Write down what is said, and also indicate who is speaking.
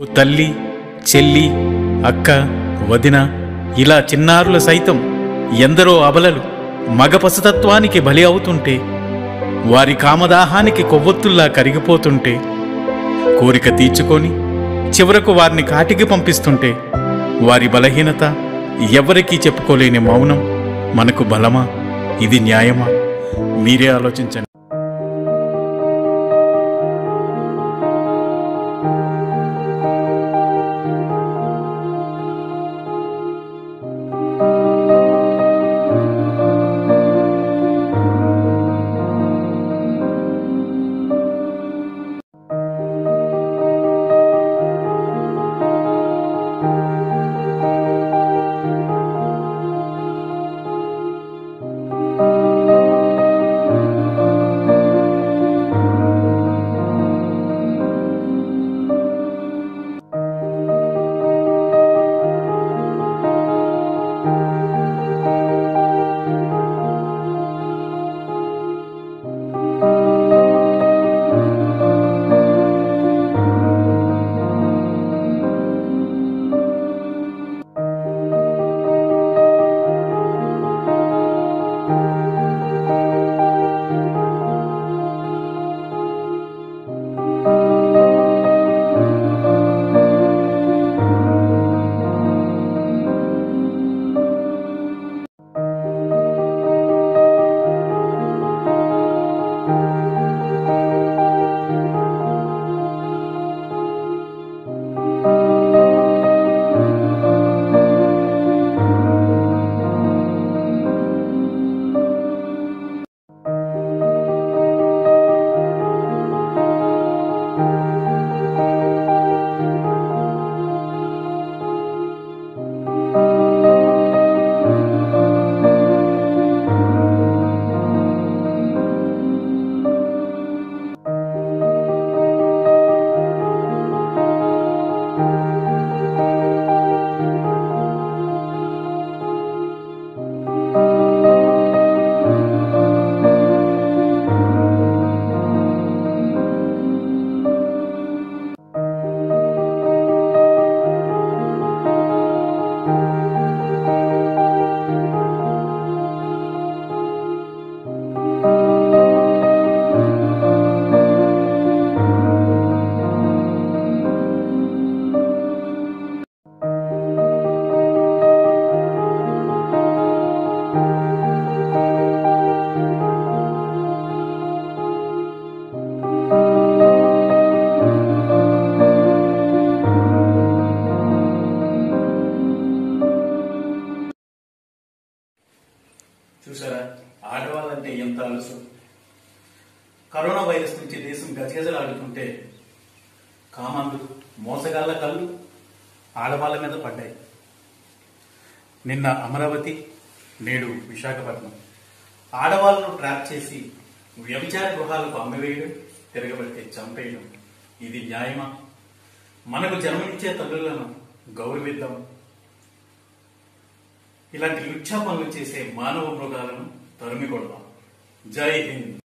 Speaker 1: తల్లి చెల్లి అక్క వదిన ఇలా చిన్నారుల సైతం ఎందరో అబలలు మగ పసుతత్వానికి బలి అవుతుంటే వారి కామదాహానికి కొవ్వొత్తుల్లా కరిగిపోతుంటే కోరిక తీర్చుకొని చివరకు వారిని కాటికి పంపిస్తుంటే వారి బలహీనత ఎవరికీ చెప్పుకోలేని మౌనం మనకు బలమా ఇది న్యాయమా మీరే ఆలోచించండి చూసారా ఆడవాళ్ళంటే ఎంత అలసు కరోనా వైరస్ నుంచి దేశం గజగజలాడుతుంటే కామందు మోసగాళ్ల కళ్ళు ఆడవాళ్ళ మీద పడ్డాయి నిన్న అమరావతి నేడు విశాఖపట్నం ఆడవాళ్ళను ట్రాప్ చేసి వ్యభిచార గృహాలకు అమ్మివేయడం తిరగబెడితే చంపేయడం ఇది న్యాయమా మనకు జన్మనిచ్చే తల్లులను గౌరవిద్దాం ఇలాంటి లుచ్చా పనులు చేసే మానవ మృగాలను తరిమి కొడదాం జై హింద్